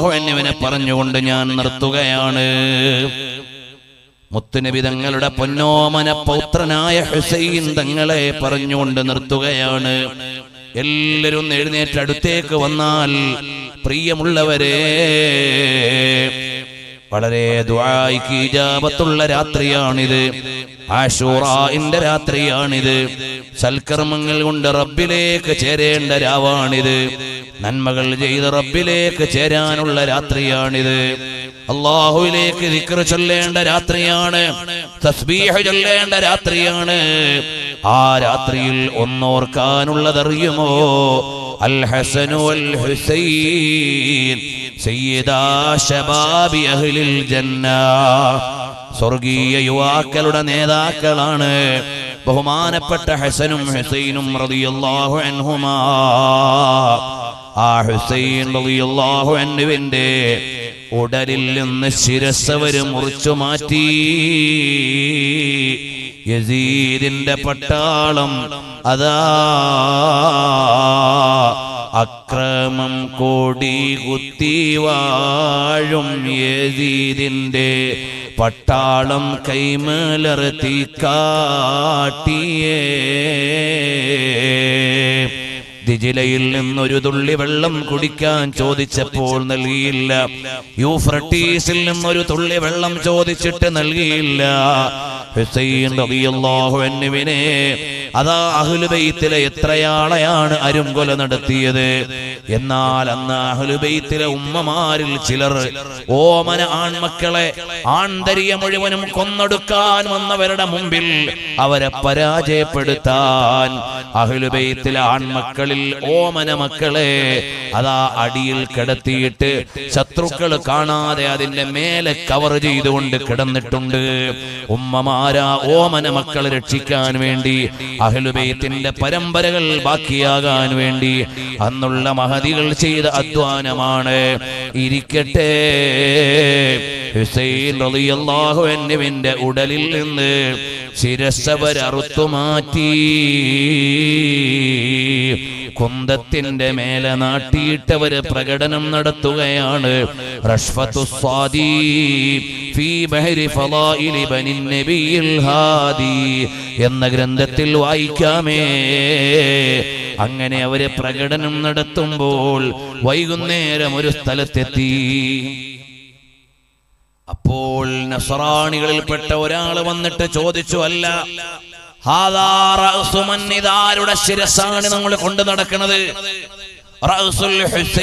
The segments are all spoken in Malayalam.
റളിയല്ലാഹു എന്നിവനെ പറഞ്ഞുകൊണ്ട് ഞാൻ നിർത്തുകയാണ് മുത്തുനബി തങ്ങളുടെ പൊന്നോമന പൗത്രനായ ഹുസൈൻ തങ്ങളെ പറഞ്ഞുകൊണ്ട് നിർത്തുകയാണ് എല്ലാവരും ഒന്ന് എഴുന്നേറ്റ് അടുത്തേക്ക് വന്നാൽ പ്രിയമുള്ളവരെ വളരെ ദുആയ്ക്ക് ഇജാബത്തുള്ള രാത്രിയാണിത് ആഷൂറായിന്റെ രാത്രിയാണിത് സൽക്കർമ്മങ്ങൾ കൊണ്ട് റബ്ബിലേക്ക് ചേരേണ്ട രാവാണിത് നന്മകൾ ചെയ്ത് റബ്ബിലേക്ക് ചേരാനുള്ള രാത്രിയാണിത് അള്ളാഹുവിലേക്ക് ദിക്ർ ചൊല്ലേണ്ട രാത്രിയാണ് തസ്ബീഹ് ചൊല്ലേണ്ട രാത്രിയാണ് ആ രാത്രിയിൽ ഒന്നോർക്കാനുള്ളതറിയുമോ അൽ ഹസനു അൽ ഹുസൈൻ സയ്യിദാ ശബാബി അഹ്ലിൽ ജന്ന സ്വർഗീയ യുവാക്കളുടെ നേതാക്കളാണ് ബഹുമാനപ്പെട്ട ഹസനും ഹുസൈനും റളിയല്ലാഹു അൻഹുമാ ആ ഹുസൈൻ റളിയല്ലാഹു അൻഹുവിന്റെ ഉടലിൽ നിന്ന് ശിരസവര് മുറിച്ചു മാറ്റി യസീദിന്റെ പട്ടാളം അതാ അക്രമം കോടി കുത്തി വാഴും യസീദിന്റെ പട്ടാളം കൈമലർത്തി കാട്ടിയേ ദിജിലയിൽ നിന്നൊരു തുള്ളി വെള്ളം കുടിക്കാൻ ചോദിച്ചപ്പോൾ നൽകിയില്ല യൂഫ്രട്ടീസിൽ നിന്നൊരു തുള്ളി വെള്ളം ചോദിച്ചിട്ട് നൽകിയില്ല ഹുസൈൻ റളിയല്ലാഹു അൻഹുവിനെ അതാ അഹ്ലുബൈത്തിലെ എത്രയാളെയാണ് അരുംകൊല നടത്തിയത് എന്നാൽ അന്ന് അഹ്ലുബൈത്തിലെ ഉമ്മമാരിൽ ചിലർ ഓമന ആൺമക്കളെ ആന്തരിയ മുഴുവനും കൊന്നൊടുക്കാൻ വന്നവരുടെ മുമ്പിൽ അവരെ പരാജയപ്പെടുത്താൻ അഹ്ലുബൈത്തിലെ ആൺമക്കളിൽ ഓമന മക്കളെ അതാ അടിയിൽ കിടത്തിയിട്ട് ശത്രുക്കൾ കാണാതെ അതിന്റെ മേലെ കവർ ചെയ്തുകൊണ്ട് കിടന്നിട്ടുണ്ട് ഉമ്മമാരാ ഓമന മക്കളെ രക്ഷിക്കാൻ വേണ്ടി അഹ്ലുബൈത്തിന്റെ പരമ്പരകൾ ബാക്കിയാകാൻ വേണ്ടി അന്നുള്ള മഹതികൾ ചെയ്ത അധ്വാനമാണ് ഇരിക്കട്ടെ ഹുസൈൻ റളിയല്ലാഹു അൻഹുവിന്റെ ഉടലിൽ നിന്ന് ശിരസവർ അറുത്തുമാറ്റി കുന്തത്തിന്റെ മേലെ നാട്ടിയിട്ടവര് പ്രകടനം നടത്തുകയാണ് റഷ്ഫത്തു സ്വാദി ഫീ ബഹരി ഫളായിലി ബനിൻ നബിയിൽ ഹാദി എന്ന ഗ്രന്ഥത്തിൽ വായിക്കാമേ അങ്ങനെ അവര് പ്രകടനം നടത്തുമ്പോൾ വൈകുന്നേരം ഒരു സ്ഥലത്തെത്തി അപ്പോൾ നസറാണികളിൽപ്പെട്ട ഒരാൾ വന്നിട്ട് ചോദിച്ചു അല്ല ഹാദാ റഅ്സു മൻ ഇതാരുടെ ശിരസാണ് നമ്മൾ കൊണ്ടു നടക്കുന്നത് റഅ്സുൽ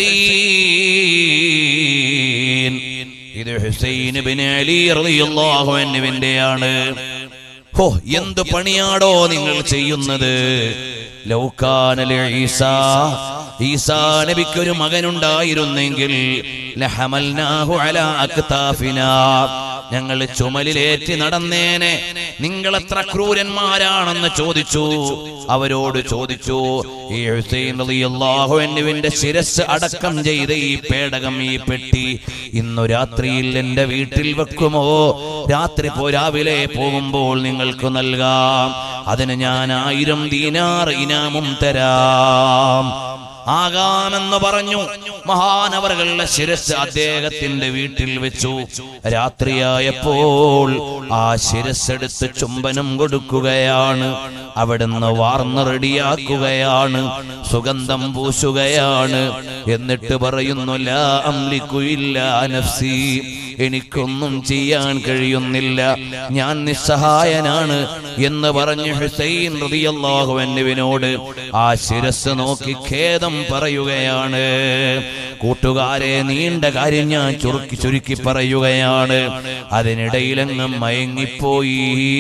ഹുസൈൻ ഇത് ഹുസൈൻ ബിൻ അലി റളിയല്ലാഹു അൻഹുവിന്റെയാണ് ഹോ എന്ത് പണിയാടോ നിങ്ങൾ ചെയ്യുന്നത് ലൗകാനലെ ഈസാ ഈസാ നബിക്ക് ഒരു മകനുണ്ടായിരുന്നെങ്കിൽ ലഹമൽനാഹു അലാ അക്താഫിനാ ഞങ്ങൾ ചുമലിലേറ്റി നടന്നേനെ നിങ്ങൾ എത്ര ക്രൂരന്മാരാണെന്ന് ചോദിച്ചു അവരോട് ചോദിച്ചു ഈ ഹുസൈൻ റളിയല്ലാഹു അൻഹുവിന്റെ ശിരസ് അടക്കം ചെയ്ത ഈ പേടകം ഈ പെട്ടി ഇന്നു രാത്രിയിൽ എന്റെ വീട്ടിൽ വെക്കുമോ രാത്രി പോ രാവിലെ പോകുമ്പോൾ നിങ്ങൾക്ക് നൽകാം അതിന് ഞാൻ ആയിരം ദീനാർ ഇനാമും തരാം ആകാമെന്ന് പറഞ്ഞു മഹാനവറുകളുടെ ശിരസ് അദ്ദേഹത്തിന്റെ വീട്ടിൽ വെച്ചു രാത്രിയായപ്പോൾ ആ ശിരസ്സെടുത്ത് ചുംബനം കൊടുക്കുകയാണ് അവിടുന്ന് വാർന്ന് റെഡിയാക്കുകയാണ് സുഗന്ധം പൂശുകയാണ് എന്നിട്ട് പറയുന്നു ലാ അംലിക്കു ഇല്ലാ നഫ്സി എനിക്കൊന്നും ചെയ്യാൻ കഴിയുന്നില്ല ഞാൻ നിസ്സഹായനാണ് എന്ന് പറഞ്ഞു ഹുസൈൻ റളിയല്ലാഹു അൻഹുവിനോട് ആ ശിരസ് നോക്കി ഖേദം പറയുകയാണ് കൂട്ടുകാരെ നീണ്ട കാര്യം ഞാൻ ചുരുക്കി ചുരുക്കി പറയുകയാണ് അതിനിടയിലങ്ങ് മയങ്ങിപ്പോയി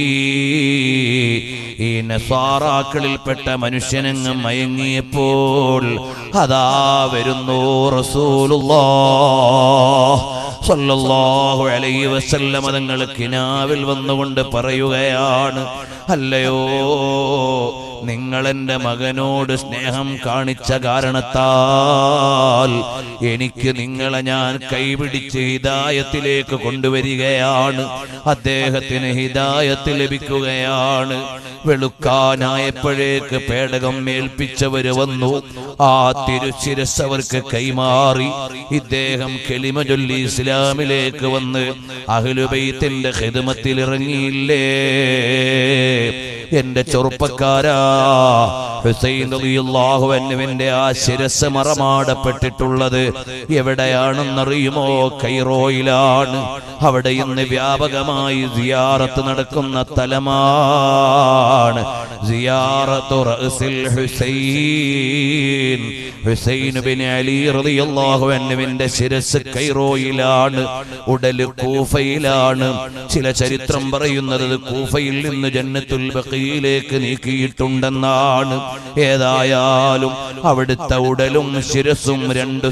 ഈ നസാറാക്കളിൽപ്പെട്ട മനുഷ്യനങ്ങ് മയങ്ങിയപ്പോൾ അതാ വരുന്നു റസൂലുള്ളാഹ് സല്ലല്ലാഹു അലൈഹി വസല്ലമ തങ്ങൾ കിനാവിൽ വന്നുകൊണ്ട് പറയുകയാണ് അല്ലയോ നിങ്ങൾ എന്റെ മകനോട് സ്നേഹം കാണിച്ച കാരണത്താൽ എനിക്ക് നിങ്ങളെ ഞാൻ കൈപിടിച്ച് ഹിദായത്തിലേക്ക് കൊണ്ടുവരികയാണ് അദ്ദേഹത്തിന് ഹിദായത്ത് ലഭിക്കുകയാണ് വെളുക്കാനായപ്പോഴേക്ക് പേടകം ഏൽപ്പിച്ചവര് വന്നു ആ തിരുശിരസ് അവർക്ക് കൈമാറി ഇദ്ദേഹം കെളിമ ചൊല്ലി ഇസ്ലാമിലേക്ക് വന്ന് അഹ്ലുബൈത്തിന്റെ ഹിദമത്തിൽ ഇറങ്ങിയില്ലേ എന്റെ ചെറുപ്പക്കാരാ ഹുസൈൻ റളിയല്ലാഹു അൻഹുവിന്റെ ആ ശിരസ് മറമാടപ്പെട്ടിട്ടുള്ളത് എവിടെയാണെന്നറിയുമോ കൈറോയിലാണ് അവിടെ ഇന്ന് വ്യാപകമായി സിയാറത്ത് നടക്കുന്ന സ്ഥലമാണ് സിയാറത്തു റഅ്സിൽ ഹുസൈൻ ഹുസൈൻ ബിൻ അലി റളിയല്ലാഹു അൻഹുവിന്റെ ശിരസ് കൈറോയിലാണ് ഉടല് കൂഫയിലാണ് ചില ചരിത്രം പറയുന്നത് ഇത് കൂഫയിൽ നിന്ന് ജന്നത്തുൽ ബഖീലേക്ക് നീക്കിയിട്ടുണ്ടെന്നാണ് ഏതായാലും അവിടുത്തെ ഉടലും ശിരസും രണ്ടു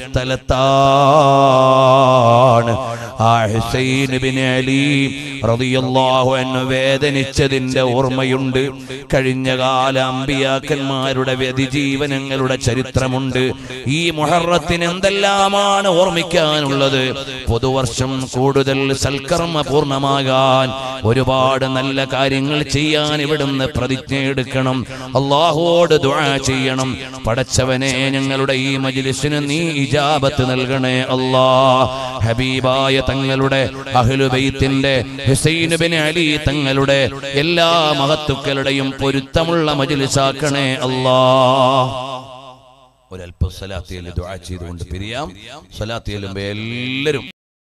സ്ഥലത്താണ് ആ ഹുസൈൻ ബിൻ അലി റളിയല്ലാഹു അൻഹു വേദനിച്ചതിന്റെ ഓർമ്മയുണ്ട് കഴിഞ്ഞ കാല അമ്പിയാക്കന്മാരുടെ വ്യതിജീവനങ്ങളുടെ ചരിത്രമുണ്ട് ഈ മുഹറത്തിന് എന്തെല്ലാമാണ് ഓർമ്മിക്കാനുള്ളത് പുതുവർഷം കൂടുതൽ സൽക്കർമ്മ പൂർണ്ണമാകാൻ ഒരുപാട് നല്ല കാര്യങ്ങൾ ചെയ്യാൻ ഇവിടുന്ന് പ്രതിജ്ഞ എടുക്കണം അള്ളാഹുവോട് ദുആ ചെയ്യണം പടച്ചവനെ ഞങ്ങളുടെ ഈ മജ്ലിസിന് നീ ഇജാബത്ത് നൽകണേ അല്ലാ ഹബീബായ തങ്ങളുടെ അഹ്ലുബൈത്തിന്റെ ഹുസൈൻ ബിൻ അലി തങ്ങളുടെ എല്ലാ മഹത്തുക്കളുടെയും പൊരുത്തമുള്ള മജ്ലിസാക്കണേ അല്ലാ ഒരല്പം സലാത്തിയിൽ ദുആ ചെയ്തുകൊണ്ട് പിരിയാം സലാത്തിയിലും എല്ലാവരും